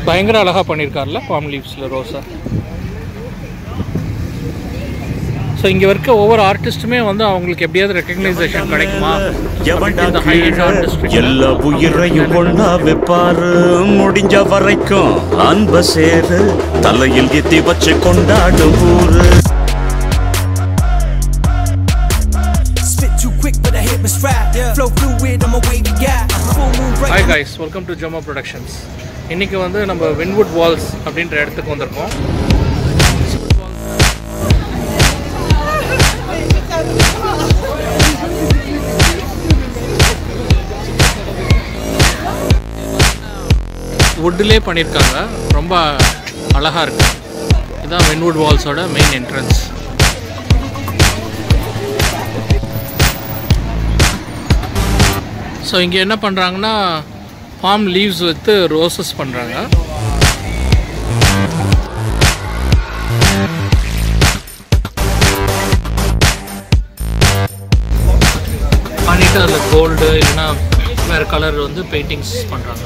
பயங்கர அழகாக பண்ணியிருக்காருல bomb லீவ்ஸில் ரோஸை so இங்கே இருக்க ஒவ்வொரு ஆர்டிஸ்ட்டுமே வந்து அவங்களுக்கு எப்படியாவது ரெக்கக்னைசேஷன் கிடைக்குமா எவன்டா இந்த high end கீழே artist க்கு. எல்லா உயிரையும் ஒண்ணா வைப்பாரு முடிஞ்ச வரைக்கும் அன்ப சேரு தலையில் எத்தி வச்சு கொண்டாடும் ஊரு Spit too quick, but I hit my strap. Flow fluid, I'm a wavy guy. Full moon hi break. Guys welcome to Joma productions இன்றைக்கி வந்து நம்ம வின்வுட் வால்ஸ் அப்படின்ற இடத்துக்கு வந்திருக்கோம் வுட்லேயே பண்ணியிருக்காங்க ரொம்ப அழகாக இருக்கு இதுதான் வின்வுட் வால்ஸோட மெயின் என்ட்ரன்ஸ் ஸோ இங்கே என்ன பண்ணுறாங்கன்னா ஃபார்ம் லீவ்ஸ் வித்து ரோசஸ் பண்ணுறாங்க பண்ணிட்டு அதில் கோல்டு இல்லைன்னா வேறு கலர் வந்து பெயிண்டிங்ஸ் பண்ணுறாங்க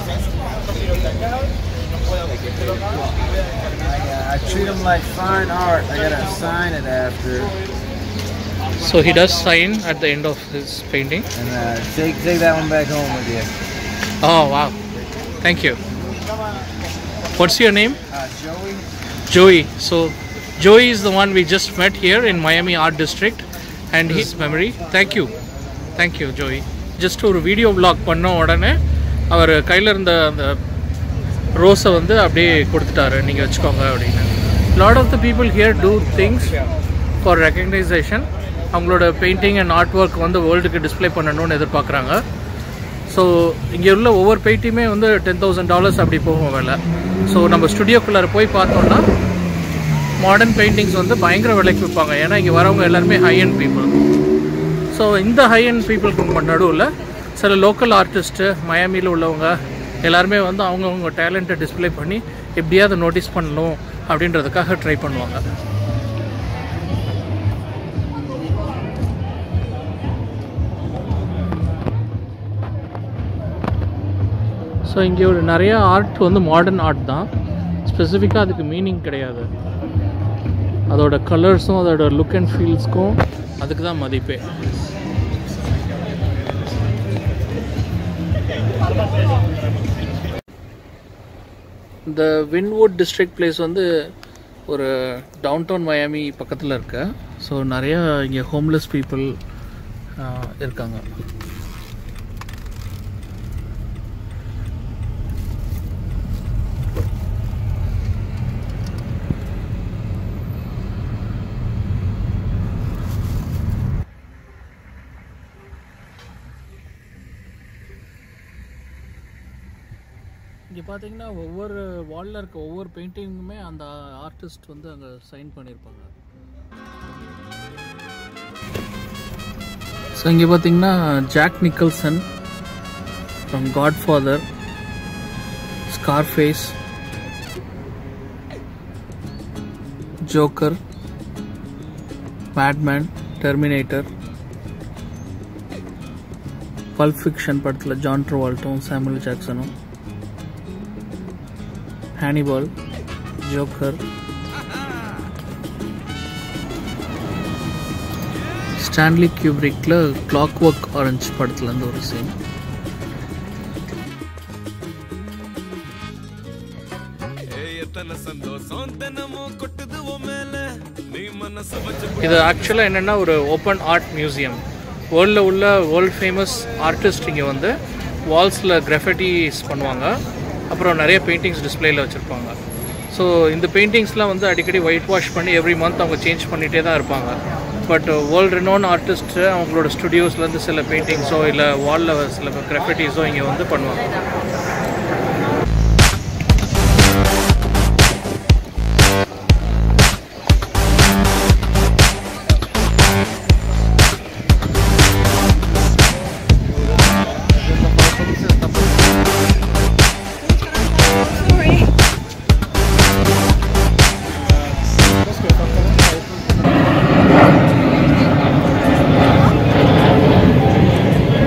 I treat them like fine art. I gotta sign it after, so he does sign at the end of his painting and uh, take take that one back home with you. Oh, wow. Thank you. What's your name? Uh, Joey. Joey. So, Joey is the one we just met here in Miami Art District and his memory. Thank you. Thank you, Joey. Just ஒரு video vlog பண்ண உடனே அவர் கையில் இருந்த அந்த ரோஸை வந்து அப்படியே கொடுத்துட்டாரு நீங்கள் வச்சுக்கோங்க அப்படின்னு lot of the people here do things for recognition அவங்களோட பெயிண்டிங் அண்ட் ஆர்ட் ஒர்க் வந்து வேர்ல்டுக்கு டிஸ்ப்ளே பண்ணணும்னு எதிர்பார்க்குறாங்க ஸோ இங்கே உள்ள ஒவ்வொரு பெயிண்ட்டுமே வந்து டென் தௌசண்ட் டாலர்ஸ் அப்படி போகும் விலை ஸோ நம்ம ஸ்டுடியோக்குள்ளார போய் பார்த்தோம்னா மாடர்ன் பெயிண்டிங்ஸ் வந்து பயங்கர விலைக்கு விற்பாங்க ஏன்னா இங்கே வரவங்க எல்லாருமே ஹை அண்ட் பீப்புள் ஸோ இந்த ஹை அண்ட் பீப்புளுக்கு நடுவில் சில லோக்கல் ஆர்டிஸ்ட்டு மயாமியில் உள்ளவங்க எல்லாருமே வந்து அவங்கவுங்க டேலண்ட்டை டிஸ்ப்ளே பண்ணி எப்படியாவது நோட்டீஸ் பண்ணணும் அப்படின்றதுக்காக ட்ரை பண்ணுவாங்க ஸோ இங்கே ஒரு நிறைய ஆர்ட் வந்து மாடர்ன் ஆர்ட் தான் ஸ்பெசிஃபிக்காக அதுக்கு மீனிங் கிடையாது அதோட கலர்ஸும் அதோட லுக் அண்ட் ஃபீல்ஸ்க்கும் அதுக்கு தான் மதிப்பே இந்த வின்வுட் டிஸ்ட்ரிக்ட் பிளேஸ் வந்து ஒரு டவுன் டவுன் மயாமி பக்கத்தில் இருக்கு ஸோ நிறையா இங்கே ஹோம்லெஸ் பீப்புள் இருக்காங்க இங்கே பார்த்தீங்கன்னா ஒவ்வொரு வாலில் இருக்க ஒவ்வொரு பெயிண்டிங்குமே அந்த ஆர்டிஸ்ட் வந்து அங்கே சைன் பண்ணியிருப்பாங்க ஸோ இங்கே பார்த்தீங்கன்னா Jack Nicholson from Godfather Scarface Joker madman Terminator Pulp Fiction படத்தில் ஜான் ட்ரோவால்ட்டும் சாமுவல் ஜாக்சனும் ஹானிபால் ஜோக்கர் ஸ்டான்லி கியூப்ரிக்கில் கிளாக் ஒர்க் ஆரஞ்ச் படத்துலேருந்து ஒரு சீன் இது ஆக்சுவலாக என்னென்னா ஒரு ஓப்பன் ஆர்ட் மியூசியம் வேர்ல்டில் உள்ள வேர்ல்ட் ஃபேமஸ் ஆர்டிஸ்ட் இங்கே வந்து வால்ஸில் கிராஃபிட்டிஸ் பண்ணுவாங்க அப்புறம் நிறைய பெயிண்டிங்ஸ் டிஸ்பிளேயில் வச்சுருப்பாங்க ஸோ இந்த பெயிண்டிங்ஸ்லாம் வந்து அடிக்கடி ஒயிட் வாஷ் பண்ணி எவ்ரி மந்த் அவங்க சேஞ்ச் பண்ணிகிட்டே தான் இருப்பாங்க பட் வேர்ல்ட் ரெனோன் ஆர்டிஸ்ட்டு அவங்களோட ஸ்டுடியோஸ்லேருந்து சில பெயிண்டிங்ஸோ இல்லை வாலில் சில கிராஃபிட்டிஸோ இங்கே வந்து பண்ணுவாங்க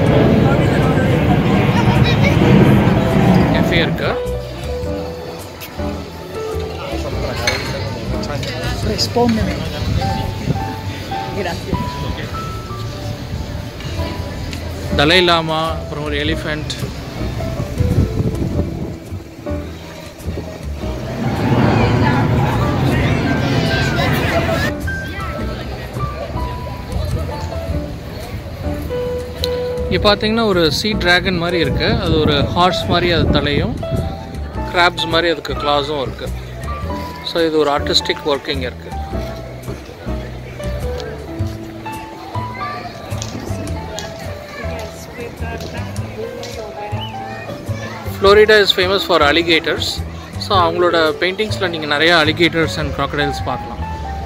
கெஃபே இருக்கு Respóndeme. Gracias. தலை லாமா அப்புறம் ஒரு எலிஃபெண்ட் இங்கே பார்த்தீங்கன்னா ஒரு சீ டிராகன் மாதிரி இருக்கு அது ஒரு ஹார்ஸ் மாதிரி அது தலையும் கிராப்ஸ் மாதிரி அதுக்கு கிளாஸும் இருக்கு ஸோ இது ஒரு ஆர்டிஸ்டிக் ஒர்க்கிங் இருக்கு Florida is famous for alligators so அவங்களோட பெயிண்டிங்ஸில் நீங்கள் நிறைய அலிகேட்டர்ஸ் அண்ட் crocodiles பார்க்கலாம்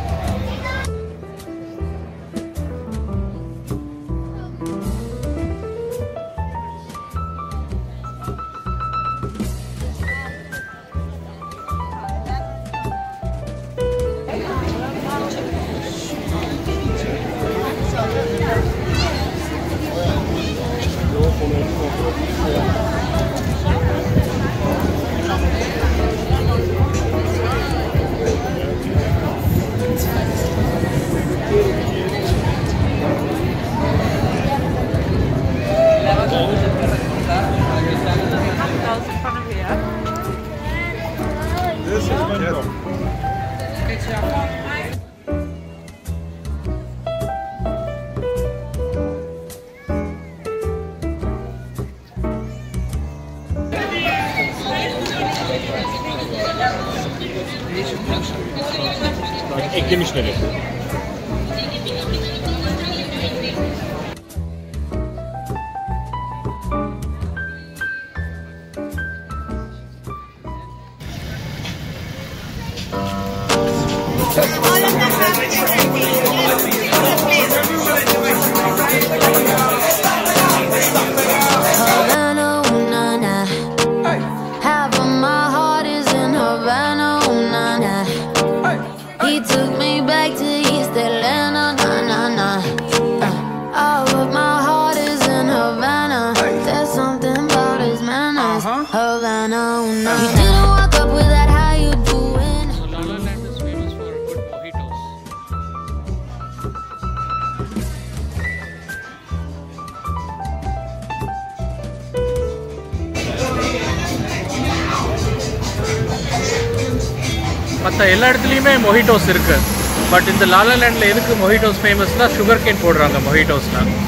Eklemişler. Havana, ooh, na, na. Half of my heart is in Havana, ooh, na, na. He took me back to East Atlanta, na, na, na. Uh, all of my heart is in Havana. There's something about his manners. Havana, ooh, na, You didn't walk up with that, how you doing? So La La Land is famous for good mojitos. மற்ற எல்லா இடத்துலையுமே மொஹிட்டோஸ் இருக்கு but இந்த லாலா லேண்டில் எதுக்கு மொஹிட்டோஸ் ஃபேமஸ்னா sugar cane போடுறாங்க மொஹிட்டோஸ்னால்